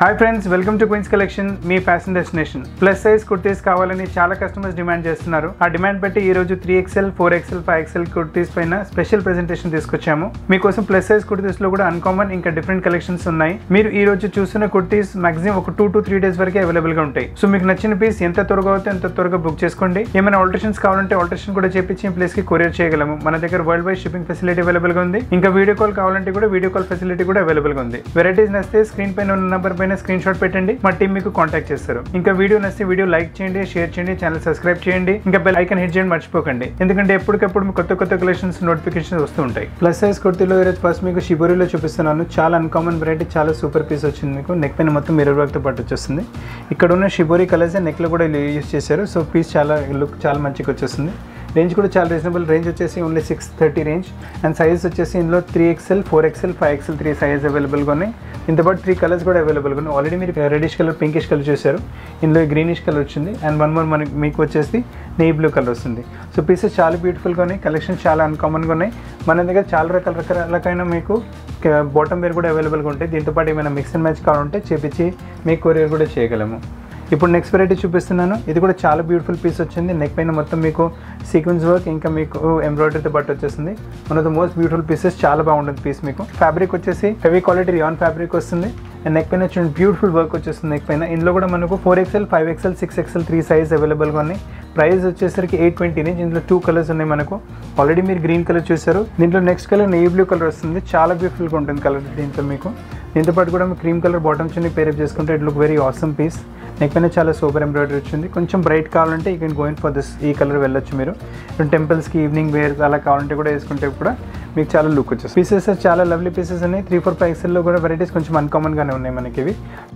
hi friends welcome to Queens Collection మీ fashion destination plus size kurtis కావాలని చాలా customers demand చేస్తున్నారు ఆ డిమాండ్ బట్టి ఈ రోజు three XL four XL five XL kurtis పైన స్పెషల్ ప్రెజెంటేషన్ తీసుకొచ్చాము మీకోసం ప్లస్ సైజ్ కుర్తీస్ లో కూడా అన్కామన్ ఇంకా డిఫరెంట్ కలెక్షన్స్ ఉన్నాయి మీరు ఈ రోజు చూస్తున్న కుర్తీస్ మాక్సిమం ఒక టూ టు త్రీ డేస్ వరకే అవైలబుల్ గా ఉంటాయి సో మీకు నచ్చిన పీస్ ఎంత త్వరగా అవుతే అంత త్వరగా బుక్ చేసుకోండి ఏమైనా ఆల్టరేషన్స్ కావాలంటే ఆల్టరేషన్ కూడా చేపించి ఈ ప్లేస్ కి కొరియర్ చేయగలము మన దగ్గర world wide shipping facility available గా ఉంది ఇంకా వీడియో కాల్ కావాలంటే కూడా వీడియో కాల్ ఫెసిలిటీ కూడా అవైలబుల్ గా ఉంది వెరైటీస్ నచ్చితే స్క్రీన్ పైన ఉన్న నంబర్ పైన స్క్రీన్ షాట్ పెట్టండి మా టీం మీకు కాంటాక్ట్ చేస్తారు ఇంకా వీడియో నచ్చితే వీడియో లైక్ చేయండి షేర్ చేయండి ఛానల్ సబ్స్క్రైబ్ చేయండి ఇంకా బెల్ ఐకన్ హిట్ చేయండి మర్చిపోకండి ఎందుకంటే ఎప్పటికప్పుడు మీకు కొత్త కొత్త కలెక్షన్స్ నోటిఫికేషన్ వస్తూ ఉంటాయి ప్లస్ సైజ్ కుర్తీలో ఈరోజు ఫస్ట్ మీకు షిబోరిలో చూపిస్తున్నాను చాలా అన్కామన్ వెరైటీ చాలా సూపర్ పీస్ వచ్చింది మీకు నెక్ పైన మొత్తం మిర్రర్ వర్క్తో పాటు వచ్చేస్తుంది ఇక్కడ ఉన్న షిబోరి కలర్స్ నెక్లో కూడా యూజ్ చేశారు సో పీస్ చాలా లుక్ చాలా మంచిగా వచ్చేస్తుంది రేంజ్ కూడా చాలా రీజనబుల్ రేంజ్ వచ్చేసి only six thirty range and size వచ్చేసి ఇందులో three XL four XL five XL three size అవైలబుల్గా ఉన్నాయి ఇంతో పాటు త్రీ కలర్స్ కూడా అవైలబుల్గా ఉన్నాయి ఆల్రెడీ మీరు రెడిష్ కలర్ పింకిష్ కలర్ చూశారు ఇందులో గ్రీనిష్ కలర్ వచ్చింది అండ్ వన్ మోర్ మనకి మీకు వచ్చేసి నెయ్యి బ్లూ కలర్ వస్తుంది సో పీసెస్ చాలా బ్యూటిఫుల్గా ఉన్నాయి కలెక్షన్ చాలా అన్కామన్గా ఉన్నాయి మన దగ్గర చాలా రకాల రకాలకైనా మీకు బాటమ్ వేర్ కూడా అవైలబుల్గా ఉంటాయి దీంతో పాటు ఏమైనా మిక్స్ అండ్ మ్యాచ్ కావాలంటే చేపించి మీకు కొరియర్ కూడా చేయగలము ఇప్పుడు నెక్స్ట్ వెరైటీ చూపిస్తున్నాను ఇది కూడా చాలా బ్యూటిఫుల్ పీస్ వచ్చింది నెక్ పైన మొత్తం మీకు సీక్వెన్స్ వర్క్ ఇంకా మీకు ఎంబ్రాయిడరీతో పాటు వచ్చేసింది one of the most beautiful pieces చాలా బాగుంటుంది పీస్ మీకు ఫ్యాబ్రిక్ వచ్చేసి హెవీ క్వాలిటీ రియాన్ ఫ్యాబ్రిక్ వస్తుంది అండ్ నెక్ పైన చూడండి బ్యూటిఫుల్ వర్క్ వచ్చేస్తుంది నెక్ పైన ఇందులో కూడా మనకు four XL five XL six XL three size అవైలబుల్గా ఉన్నాయి ప్రైస్ వచ్చేసరికి ఎయిట్ ట్వంటీ రేంజ్ ఇందులో టూ కలర్స్ ఉన్నాయి మనకు ఆల్రెడీ మీరు గ్రీన్ కలర్ చూసారు దీంట్లో next colour navy blue colour వస్తుంది చాలా బ్యూటిఫుల్గా ఉంటుంది కలర్ దీంట్లో మీకు దీంతో పాటు కూడా cream colour bottom chunni pair up చేసుకుంటే it look very awesome piece neck పైన చాలా సూపర్ ఎంబ్రాయిడరీ వచ్చింది కొంచెం బ్రైట్ కావాలంటే you can going for this ఈ కలర్ వెళ్ళొచ్చు మీరు టెంపుల్స్కి ఈవినింగ్ వేర్ అలా కావాలంటే కూడా వేసుకుంటే కూడా మీకు చాలా లుక్ వచ్చేస్తుంది పీసెస్ చాలా లవ్లీ పీసెస్ ఉన్నాయి త్రీ ఫోర్ ఫైవ్ ఎక్స్ఎల్లో కూడా వెరైటీస్ కొంచెం అన్కామన్గానే ఉన్నాయి మనకి ఇవి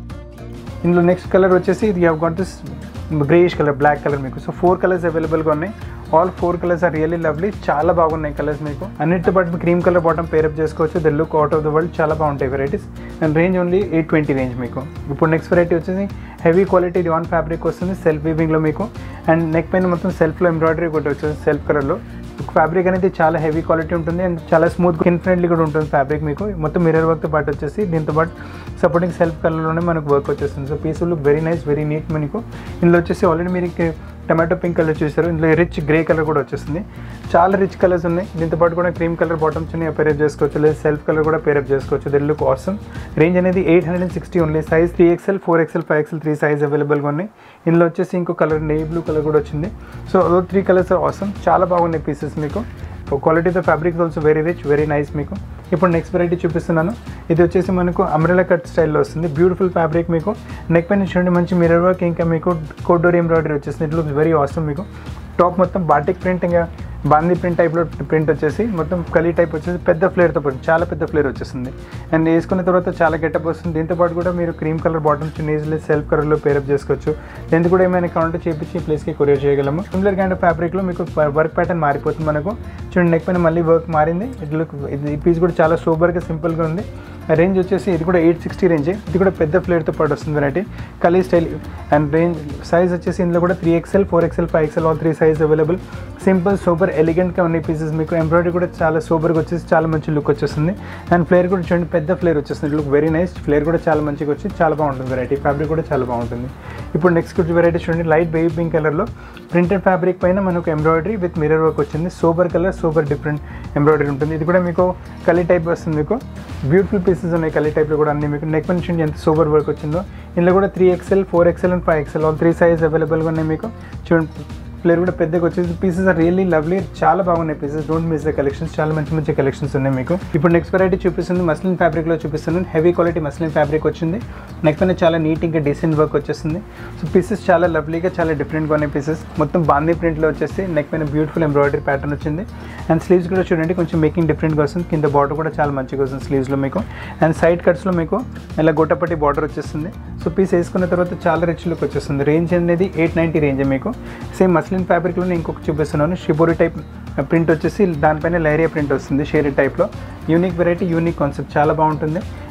ఇందులో నెక్స్ట్ కలర్ వచ్చేసి ఇది have got this greyish colour black colour మీకు సో ఫోర్ కలర్స్ అవైలబుల్గా ఉన్నాయి all four colours are really lovely చాలా బాగున్నాయి కలర్స్ మీకు అన్నిటితో పాటు క్రీమ్ కలర్ బాటమ్ పేరప్ చేసుకోవచ్చు the look out of the world చాలా బాగుంటాయి varieties and range only eight twenty range మీకు ఇప్పుడు నెక్స్ట్ వెరైటీ వచ్చేసి హెవీ క్వాలిటీ రివాన్ ఫ్యాబ్రిక్ వస్తుంది సెల్ఫ్ వీవింగ్లో మీకు అండ్ నెక్ పైన మొత్తం సెల్ఫ్లో ఎంబ్రాయిడరీ ఒకటి వచ్చేసి సెల్ఫ్ కలర్లో ఫ్యాబ్రిక్ అనేది చాలా హెవీ క్వాలిటీ ఉంటుంది అండ్ చాలా స్మూత్ స్కిన్ ఫ్రెండ్లీ కూడా ఉంటుంది ఫ్యాబ్రిక్ మీకు మొత్తం మిర్రర్ వర్క్తో పాటు వచ్చేసి దీంతో పాటు సపోర్టింగ్ సెల్ఫ్ కలర్లోనే మనకు వర్క్ వచ్చేస్తుంది so piece look very nice very neat మనకు ఇందులో వచ్చేసి ఆల్రెడీ మీరు టమాటో పింక్ కలర్ చూసారు ఇందులో రిచ్ గ్రే కలర్ కూడా వచ్చేస్తుంది చాలా రిచ్ కలర్స్ ఉన్నాయి దీంతో పాటు కూడా క్రీమ్ కలర్ బాటమ్స్ ఉన్నాయి పేరప్ చేసుకోవచ్చు లేదా సెల్ఫ్ కలర్ కూడా పేరప్ చేసుకోవచ్చు దిల్ లుక్ ఆసమ్ రేంజ్ అనేది ఎయిట్ హండ్రెడ్ అండ్ సిక్స్టీ ఉంది size three XL four XL five XL three size అవైలబుల్గా ఉన్నాయి ఇందులో వచ్చేసి ఇంకో కలర్ నెయ్యి బ్లూ కలర్ కూడా వచ్చింది సో త్రీ కలర్స్ ఆసమ్ చాలా బాగున్నాయి పీసెస్ మీకు quality of fabric also very rich very nice మీకు ఇప్పుడు నెక్స్ట్ వెరైటీ చూపిస్తున్నాను ఇది వచ్చేసి మనకు అమ్రెలా కట్ స్టైల్లో వస్తుంది బ్యూటిఫుల్ ఫ్యాబ్రిక్ మీకు నెక్ పైన చూడండి మంచి మిర్రర్ వర్క్ ఇంకా మీకు కోడోర్ ఎంబ్రాయిడరీ వచ్చేసింది ఇట్ లుక్స్ వెరీ ఆసమ్ మీకు టాప్ మొత్తం బాటిక్ ప్రింట్ ఇంకా బాందీ ప్రింట్ టైప్లో ప్రింట్ వచ్చేసి మొత్తం కలీ టైప్ వచ్చేసి పెద్ద ఫ్లేర్తో పాటు చాలా పెద్ద ఫ్లేర్ వచ్చేస్తుంది అండ్ వేసుకున్న తర్వాత చాలా గెటప్ వస్తుంది దీంతో పాటు కూడా మీరు క్రీమ్ కలర్ బాటమ్ చున్నీస్లో సెల్ఫ్ కలర్లో పేరప్ చేసుకోవచ్చు దీనికి కూడా ఏమైనా కావాలంటే చేపించి ప్లేస్కి కొరియర్ చేయగలము సిమిలర్ కైండ్ ఆఫ్ ఫ్యాబ్రిక్లో మీకు వర్క్ ప్యాటర్న్ మారిపోతుంది మనకు చూడండి నెక్ పైన మళ్ళీ వర్క్ మారింది ఇట్ లుక్ ఈ పీస్ కూడా చాలా సూపర్గా సింపుల్గా ఉంది రేంజ్ వచ్చేసి ఇది కూడా ఎయిట్ సిక్స్టీ రేంజ్ ఇది కూడా పెద్ద ఫ్లేర్తో పాటు వస్తుంది వెరైటీ కలీ స్టైల్ అండ్ రేంజ్ సైజ్ వచ్చేసి ఇందులో కూడా three XL four XL five XL all three size available simple super ఎలిగెంట్గా ఉన్నాయి పీసెస్ మీకు ఎంబ్రాయిడరీ కూడా చాలా సూపర్గా వచ్చేసి చాలా మంచి లుక్ వచ్చేస్తుంది అండ్ ఫ్లేర్ కూడా చూడండి పెద్ద ఫ్లేర్ వచ్చేస్తుంది లుక్ వెరీ నైస్ ఫ్లేర్ కూడా చాలా మంచిగా వచ్చి చాలా బాగుంటుంది వెరైటీ ఫ్యాబ్రిక్ కూడా చాలా బాగుంటుంది ఇప్పుడు నెక్స్ట్ వెరైటీ చూడండి లైట్ బేబీ పింక్ కలర్లో ప్రింటెడ్ ఫ్యాబ్రిక్ పైన మనకు ఎంబ్రాయిడరీ విత్ మిరర్ వర్క్ వచ్చింది super colour super different embroidery ఉంటుంది ఇది కూడా మీకు కలీ టైప్ వస్తుంది మీకు బ్యూటిఫుల్ పీసెస్ ఉన్నాయి కలీ టైప్లో కూడా అన్ని మీకు నెక్ నుంచి ఎంత సూపర్ వర్క్ వచ్చిందో ఇందులో కూడా three XL four XL and five XL all three size అవైలబుల్గా ఉన్నాయి మీకు చూడండి ఫ్లేర్ కూడా పెద్దగా వచ్చేసి పీసెస్ ఆర్ రియల్లీ లవ్లీ చాలా బాగున్నాయి pieces don't miss the collections చాలా మంచి మంచి కలెక్షన్స్ ఉన్నాయి మీకు ఇప్పుడు నెక్స్ట్ వెరైటీ చూపిస్తుంది మస్లిన్ ఫ్యాబ్రిక్లో చూపిస్తున్నాను హెవీ క్వాలిటీ మస్లిన్ ఫ్యాబ్రిక్ వచ్చింది నెక్ పైన చాలా నీట్ ఇంకా డీసెంట్ వర్క్ వచ్చేస్తుంది సో పీసెస్ చాలా లవ్లీగా చాలా డిఫరెంట్గా ఉన్నాయి పీసెస్ మొత్తం బాందీ ప్రింట్లో వచ్చేసి నెక్ పైన బ్యూటిఫుల్ ఎంబ్రాయిడరీ ప్యాటర్న్ వచ్చింది అండ్ స్లీవ్స్ కూడా చూడండి కొంచెం మేకింగ్ డిఫరెంట్గా వస్తుంది కింద బార్డర్ కూడా చాలా మంచిగా వస్తుంది స్లీవ్స్లో మీకు అండ్ సైడ్ కట్స్లో మీకు ఇలా గొట్టపట్టి బార్డర్ వచ్చేస్తుంది సో పీస్ వేసుకున్న తర్వాత చాలా రిచ్ లుక్ వచ్చేస్తుంది రేంజ్ అనేది ఎయిట్ నైంటీ రేంజ్ మీకు సేమ్ మస్లిన్ ఫ్యాబ్రిక్లో ఇంకొక చూపిస్తున్నాను షిబోరి టైప్ ప్రింట్ వచ్చేసి దానిపైన లైరియా ప్రింట్ వస్తుంది షేరీ టైప్లో యూనిక్ వెరైటీ యూనిక్ కాన్సెప్ట్ చాలా బాగుంటుంది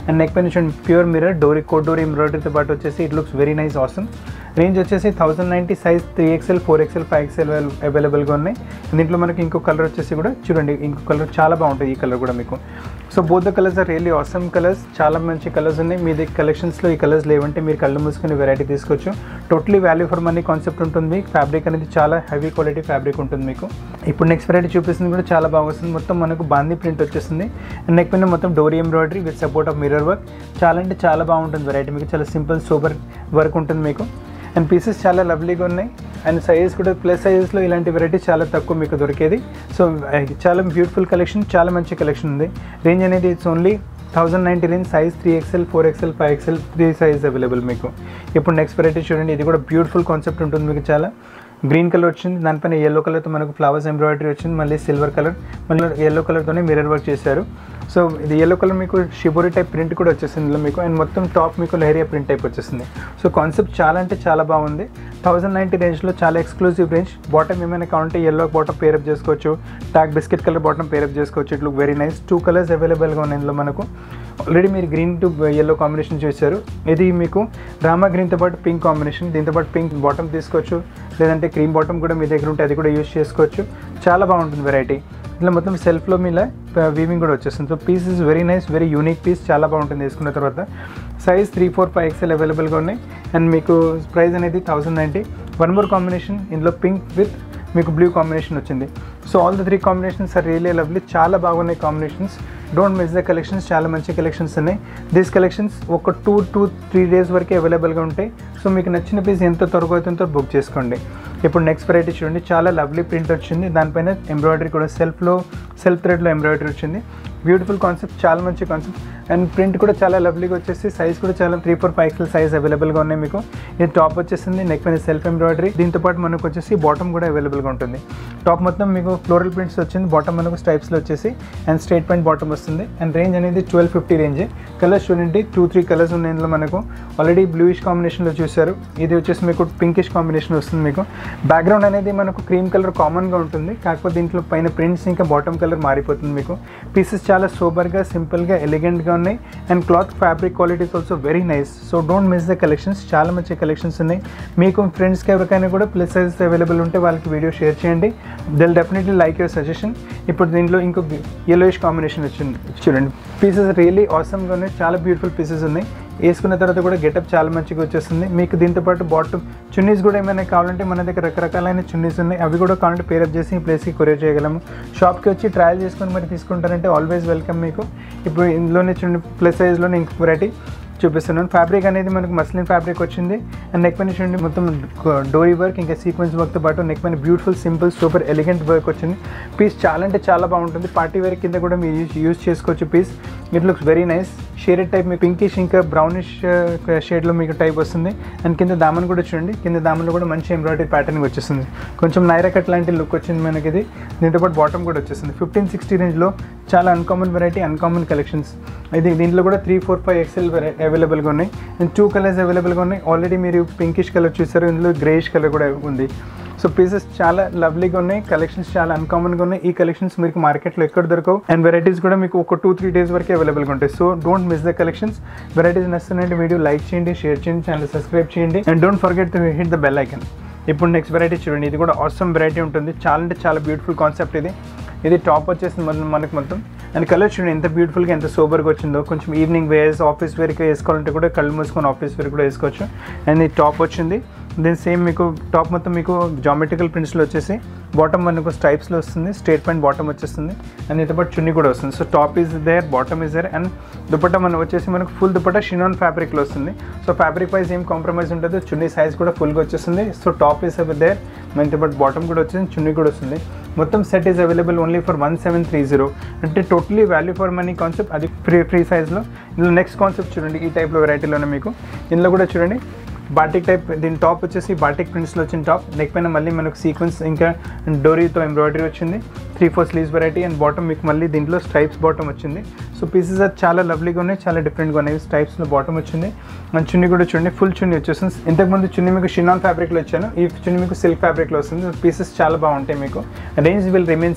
అండ్ నెక్ పైన చూడండి ప్యూర్ మిరర్ డోరీ కోడ్ డోరీ ఎంబ్రాయిడరీతో పాటు వచ్చేసి it looks very nice awesome range వచ్చేసి thousand ninety size three XL four XL five XL అవైలబుల్గా ఉన్నాయి దీంట్లో మనకి ఇంకో కలర్ వచ్చేసి కూడా చూడండి ఇంకో కలర్ చాలా బాగుంటుంది ఈ కలర్ కూడా మీకు so both the colours are really awesome colours చాలా మంచి కలర్స్ ఉన్నాయి మీ దగ్గర కలెక్షన్స్లో ఈ కలర్స్ లేవంటే మీరు కళ్ళు మూసుకుని వెరైటీ తీసుకోవచ్చు totally value for money concept ఉంటుంది ఫ్యాబ్రిక్ అనేది చాలా హెవీ క్వాలిటీ ఫ్యాబ్రిక్ ఉంటుంది మీకు ఇప్పుడు నెక్స్ట్ వెరైటీ చూపిస్తుంది కూడా చాలా బాగా వస్తుంది మొత్తం మనకు బాందీ ప్రింట్ వచ్చేస్తుంది నెక్ పైన మొత్తం డోరీ embroidery with support of mirror work చాలా అంటే చాలా బాగుంటుంది వెరైటీ మీకు చాలా సింపుల్ సూపర్ వర్క్ ఉంటుంది మీకు అండ్ పీసెస్ చాలా లవ్లీగా ఉన్నాయి అండ్ సైజెస్ కూడా ప్లస్ సైజెస్లో ఇలాంటి వెరైటీ చాలా తక్కువ మీకు దొరికేది సో చాలా బ్యూటిఫుల్ కలెక్షన్ చాలా మంచి కలెక్షన్ ఉంది రేంజ్ అనేది it's only thousand ninety range size three XL four XL five XL three size available మీకు ఇప్పుడు నెక్స్ట్ వెరైటీ చూడండి ఇది కూడా బ్యూటిఫుల్ కాన్సెప్ట్ ఉంటుంది మీకు చాలా గ్రీన్ కలర్ వచ్చింది దానిపైన ఎల్లో కలర్తో మనకు ఫ్లవర్స్ ఎంబ్రాయిడరీ వచ్చింది మళ్ళీ సిల్వర్ కలర్ మళ్ళీ ఎల్లో కలర్తోనే మిరర్ వర్క్ చేశారు సో ఇది ఎల్లో కలర్ మీకు షిబోరి టైప్ ప్రింట్ కూడా వచ్చేసింది ఇందులో మీకు అండ్ మొత్తం టాప్ మీకు లెహరియా ప్రింట్ టైప్ వచ్చేసింది సో కాన్సెప్ట్ చాలా అంటే చాలా బాగుంది థౌసండ్ నైంటీ రేంజ్లో చాలా ఎక్స్క్లూజివ్ రేంజ్ బాటమ్ ఏమైనా కావాలంటే ఎల్లో బాటమ్ పేరప్ చేసుకోవచ్చు టాక్ బిస్కెట్ కలర్ బాటమ్ పేరప్ చేసుకోవచ్చు it look very nice two colours అవైలబుల్గా ఉన్నాయి ఇందులో మనకు ఆల్రెడీ మీరు గ్రీన్ టు ఎల్లో కాంబినేషన్ చూశారు ఇది మీకు రామా గ్రీన్తో పాటు పింక్ కాంబినేషన్ దీంతో పాటు పింక్ బాటమ్ తీసుకోవచ్చు లేదంటే క్రీమ్ బాటమ్ కూడా మీ దగ్గర ఉంటే అది కూడా యూస్ చేసుకోవచ్చు చాలా బాగుంటుంది వెరైటీ ఇట్లా మొత్తం సెల్ఫ్లో మీలా వీవింగ్ కూడా వచ్చేస్తుంది so piece is very nice very unique piece చాలా బాగుంటుంది వేసుకున్న తర్వాత size three four five XL అవైలబుల్గా ఉన్నాయి అండ్ మీకు ప్రైస్ అనేది thousand ninety one more combination ఇందులో పింక్ విత్ మీకు బ్లూ కాంబినేషన్ వచ్చింది so all the three combinations are really lovely చాలా బాగున్నాయి combinations don't miss the collections చాలా మంచి కలెక్షన్స్ ఉన్నాయి దీస్ కలెక్షన్స్ ఒక టూ టూ త్రీ డేస్ వరకే అవైలబుల్గా ఉంటాయి సో మీకు నచ్చిన పీస్ ఎంత త్వరగా అవుతుందో బుక్ చేసుకోండి ఇప్పుడు నెక్స్ట్ వెరైటీ చూడండి చాలా లవ్లీ ప్రింట్ వచ్చింది దానిపైన ఎంబ్రాయిడరీ కూడా సెల్ఫ్లో సెల్ఫ్ థ్రెడ్లో ఎంబ్రాయిడరీ వచ్చింది బ్యూటిఫుల్ కాన్సెప్ట్ చాలా మంచి కాన్సెప్ట్ అండ్ ప్రింట్ కూడా చాలా లవ్లీగా వచ్చేసి సైజ్ కూడా చాలా three four five XL size అవైలబుల్గా ఉన్నాయి మీకు ఇది టాప్ వచ్చేసింది నెక్ పైన సెల్ఫ్ ఎంబ్రాయిడరీ దీంతో పాటు మనకు వచ్చేసి బాటమ్ కూడా అవైలబుల్గా ఉంటుంది టాప్ మొత్తం మీకు ఫ్లోరల్ ప్రింట్స్ వచ్చింది బాటమ్ మనకు స్టైప్స్లో వచ్చేసి అండ్ స్ట్రైట్ పాయింట్ బాటమ్ వస్తుంది అండ్ రేంజ్ అనేది ట్వెల్వ్ ఫిఫ్టీ రేంజ్ కలర్స్ చూడండి టూ త్రీ కలర్స్ ఉన్నాయి ఇందులో మనకు ఆల్రెడీ బ్లూయిష్ కాంబినేషన్లో చూశారు ఇది వచ్చేసి మీకు పింకిష్ కాంబినేషన్ వస్తుంది మీకు బ్యాక్గ్రౌండ్ అనేది మనకు క్రీమ్ కలర్ కామన్గా ఉంటుంది కాకపోతే దీంట్లో పైన ప్రింట్స్ ఇంకా బాటమ్ కలర్ మారిపోతుంది మీకు పీసెస్ చాలా సూపర్గా సింపుల్గా ఎలిగెంట్గా ఉన్నాయి and cloth fabric qualities also very nice so don't miss the collections చాలా మంచి కలెక్షన్స్ ఉన్నాయి మీకు ఫ్రెండ్స్కి ఎవరికైనా కూడా ప్లస్ సైజెస్ అవైలబుల్ ఉంటే వాళ్ళకి వీడియో షేర్ చేయండి they'll definitely like your suggestion ఇప్పుడు దీంట్లో ఇంకో ఎల్లోయిష్ కాంబినేషన్ వచ్చింది చూడండి పీసెస్ రియలీ ఆసమ్గా ఉన్నాయి చాలా బ్యూటిఫుల్ పీసెస్ ఉన్నాయి వేసుకున్న తర్వాత కూడా గెటప్ చాలా మంచిగా వచ్చేస్తుంది మీకు దీంతో పాటు బాటమ్ చున్నీస్ కూడా ఏమైనా కావాలంటే మన దగ్గర రకరకాలైన చున్నీస్ ఉన్నాయి అవి కూడా కావాలంటే పేరప్ చేసి ఈ ప్లేస్కి కొరియర్ చేయగలము షాప్కి వచ్చి ట్రయల్ చేసుకొని మరి తీసుకుంటారంటే ఆల్వేస్ వెల్కమ్ మీకు ఇప్పుడు ఇందులోనే చున్నీ ప్లస్ సైజ్లోనే ఇంకొక వెరైటీ చూపిస్తున్నాను ఫ్యాబ్రిక్ అనేది మనకు మస్లిన్ ఫ్యాబ్రిక్ వచ్చింది అండ్ నెక్ పైన చూడండి మొత్తం డోరీ వర్క్ ఇంకా సీక్వెన్స్ వర్క్తో పాటు నెక్ పైన beautiful simple super elegant work వచ్చింది పీస్ చాలా అంటే చాలా బాగుంటుంది పార్టీ వేర్ కింద కూడా మీరు యూజ్ యూజ్ చేసుకోవచ్చు piece it looks very nice shaded type మీ పింకిష్ ఇంకా బ్రౌనిష్ షేడ్లో మీకు టైప్ వస్తుంది అండ్ కింద దామన్ కూడా చూడండి కింద దామన్లో కూడా మంచి ఎంబ్రాయిడరీ ప్యాటర్న్ వచ్చేస్తుంది కొంచెం నైరా కట్ లాంటి లుక్ వచ్చింది మనకి ఇది దీంతో పాటు బాటమ్ కూడా వచ్చేస్తుంది ఫిఫ్టీన్ సిక్స్టీ రేంజ్లో చాలా అన్కామన్ వెరైటీ అన్కామన్ కలెక్షన్స్ ఇది దీంట్లో కూడా త్రీ ఫోర్ ఫైవ్ ఎక్స్ఎల్ అవైలబుల్గా ఉన్నాయి అండ్ టూ కలర్స్ అవైలబుల్గా ఉన్నాయి ఆల్రెడీ మీరు పింకిష్ కలర్ చూసారు ఇందులో గ్రేష్ కలర్ కూడా ఉంది సో పీసెస్ చాలా లవ్లీగా ఉన్నాయి కలెక్షన్స్ చాలా అన్కామన్గా ఉన్నాయి ఈ కలెక్షన్స్ మీకు మార్కెట్లో ఎక్కడ దొరకవు అండ్ వెరైటీస్ కూడా మీకు ఒక టూ త్రీ డేస్ వరకు అవైలబుల్గా ఉంటాయి so don't miss the collections varieties నచ్చుతున్నాయంటే వీడియో లైక్ చేయండి షేర్ చేయండి ఛానల్ సబ్స్క్రైబ్ చేయండి and don't forget to hit the bell icon ఇప్పుడు నెక్స్ట్ వెరైటీ చూడండి ఇది కూడా ఆసమ్ వెరైటీ ఉంటుంది చాలా అంటే చాలా బ్యూటిఫుల్ కాన్సెప్ట్ ఇది ఇది టాప్ వచ్చేసింది మన మనకు మొత్తం అండ్ కలర్ చూడండి ఎంత బ్యూటిఫుల్గా ఎంత సూపర్గా వచ్చిందో కొంచెం ఈవినింగ్ వేర్స్ ఆఫీస్ వేర్కి వేసుకోవాలంటే కూడా కళ్ళు మూసుకొని ఆఫీస్ వేర్ కూడా వేసుకోవచ్చు అండ్ ఈ టాప్ వచ్చింది దెన్ సేమ్ మీకు టాప్ మొత్తం మీకు జామెట్రికల్ ప్రింట్స్లో వచ్చేసి బాటమ్ మనకు స్టైప్స్లో వస్తుంది స్ట్రేట్ పాయింట్ బాటమ్ వచ్చేస్తుంది అండ్ దీంతో పాటు చున్నీ కూడా వస్తుంది so top is there bottom is there and dupatta మనం వచ్చేసి మనకు ఫుల్ దుపట్టా షినాన్ ఫ్యాబ్రిక్లో వస్తుంది సో ఫ్యాబ్రిక్ వైజ్ ఏం కాంప్రమైజ్ ఉంటుంది చున్నీ సైజ్ కూడా ఫుల్గా వచ్చేస్తుంది సో టాప్ ఈజ్ దేర్ మనతో పాటు బాటమ్ కూడా వచ్చింది చున్నీ కూడా వస్తుంది మొత్తం set is available only for one seven three zero అంటే totally value for money concept అది ఫ్రీ ఫ్రీ సైజ్లో ఇందులో నెక్స్ట్ కాన్సెప్ట్ చూడండి ఈ టైప్లో వెరైటీలోనే మీకు ఇందులో కూడా చూడండి బాటిక్ టైప్ దీని టాప్ వచ్చేసి బాటిక్ ప్రింట్స్లో వచ్చిన టాప్ నెక్ పైన మళ్ళీ మనకు సీక్వెన్స్ ఇంకా డోరీతో ఎంబ్రాయిడరీ వచ్చింది three four sleeves variety and bottom మీకు మళ్ళీ దీంట్లో స్ట్రైప్స్ బాటమ్ వచ్చింది సో పీసెస్ అది చాలా లవ్లీగా ఉన్నాయి చాలా డిఫరెంట్గా ఉన్నాయి స్ట్రైప్స్లో బాటమ్ వచ్చింది అండ్ చున్నీ కూడా చూడండి ఫుల్ చున్నీ వచ్చేస్తుంది ఇంతకుముందు చున్నీ మీకు షినాన్ ఫ్యాబ్రిక్లో వచ్చాను ఈ చున్నీ మీకు సిల్క్ ఫ్యాబ్రిక్లో వస్తుంది పీసెస్ చాలా బాగుంటాయి మీకు range will remain same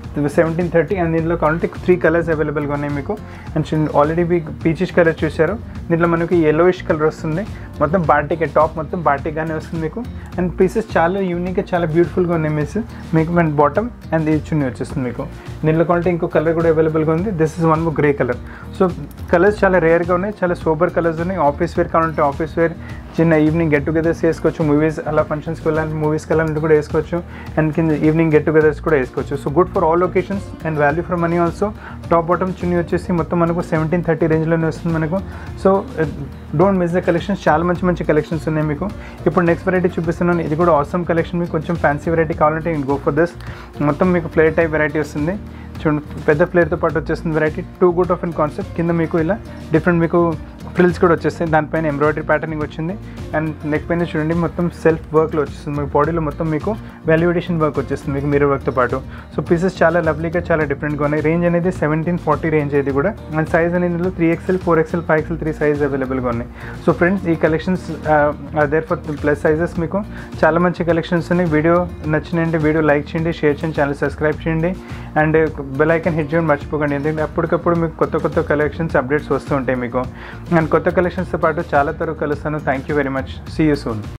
seventeen thirty and దీంట్లో కావాలంటే త్రీ కలర్స్ అవైలబుల్గా ఉన్నాయి మీకు అండ్ ఆల్రెడీ మీకు పీచిష్ కలర్ చూశారు దీంట్లో మనకి ఎల్లోయిష్ కలర్ వస్తుంది మొత్తం బాటిక్ టాప్ మొత్తం బాటిక్గానే వస్తుంది మీకు అండ్ పీసెస్ చాలా యూనిక్గా చాలా బ్యూటిఫుల్గా ఉన్నాయి మిస్ మీకు మన బాటమ్ అండ్ ఇది చున్నీ వచ్చేస్తుంది మీకు దీంట్లో కావాలంటే ఇంకో కలర్ కూడా అవైలబుల్గా ఉంది this is one grey colour so colours చాలా రేర్గా ఉన్నాయి చాలా సూపర్ కలర్స్ ఉన్నాయి ఆఫీస్ వేర్ కావాలంటే ఆఫీస్ వేర్ చిన్న ఈవినింగ్ గెట్ టుగెదర్స్ వేసుకోవచ్చు మూవీస్ అలా ఫంక్షన్స్కి వెళ్ళాలంటే మూవీస్కి వెళ్ళాలంటే కూడా వేసుకోవచ్చు అండ్ కింద ఈవినింగ్ గెట్ టుగెదర్స్ కూడా వేసుకోవచ్చు so good for all locations and value for money also top bottom chunni వచ్చేసి మొత్తం మనకు సెవెంటీన్ థర్టీ రేంజ్లోనే వస్తుంది మనకు so don't miss the collections చాలా మంచి మంచి కలెక్షన్స్ ఉన్నాయి మీకు ఇప్పుడు నెక్స్ట్ వెరైటీ చూపిస్తున్నాను ఇది కూడా ఆసమ్ కలెక్షన్ మీకు కొంచెం ఫ్యాన్సీ వెరైటీ కావాలంటే గో ఫర్ దిస్ మొత్తం మీకు ఫ్లేర్ టైప్ వెరైటీ వస్తుంది చూడండి పెద్ద ఫ్లేర్తో పాటు వచ్చేస్తుంది variety too good of in concept కింద మీకు ఇలా డిఫరెంట్ మీకు ఫ్రిల్స్ కూడా వచ్చేస్తాయి దానిపైన ఎంబ్రాయిడరీ ప్యాటర్నింగ్ వచ్చింది అండ్ నెక్ పైన చూడండి మొత్తం సెల్ఫ్ వర్క్లో వచ్చేస్తుంది మీకు బాడీలో మొత్తం మీకు వాల్యుయేషన్ వర్క్ వచ్చేస్తుంది మీకు మిర్రర్ వర్క్తో పాటు సో పీసెస్ చాలా లవ్లీగా చాలా డిఫరెంట్గా ఉన్నాయి రేంజ్ అనేది సెవెంటీన్ ఫార్టీ రేంజ్ ఇది కూడా అండ్ సైజ్ అనేది ఇందులో three XL four XL five XL three size అవైలబుల్గా ఉన్నాయి సో ఫ్రెండ్స్ ఈ collections there for plus sizes మీకు చాలా మంచి కలెక్షన్స్ ఉన్నాయి వీడియో నచ్చినంటే వీడియో లైక్ చేయండి షేర్ చేయండి ఛానల్ సబ్స్క్రైబ్ చేయండి అండ్ బెల్ ఐకన్ హిట్ చేయడం మర్చిపోకండి ఎందుకంటే అప్పటికప్పుడు మీకు కొత్త కొత్త కలెక్షన్స్ అప్డేట్స్ వస్తూ ఉంటాయి మీకు అండ్ కొత్త కలెక్షన్స్తో పాటు చాలా తరకు కలుస్తాను thank you very much see you soon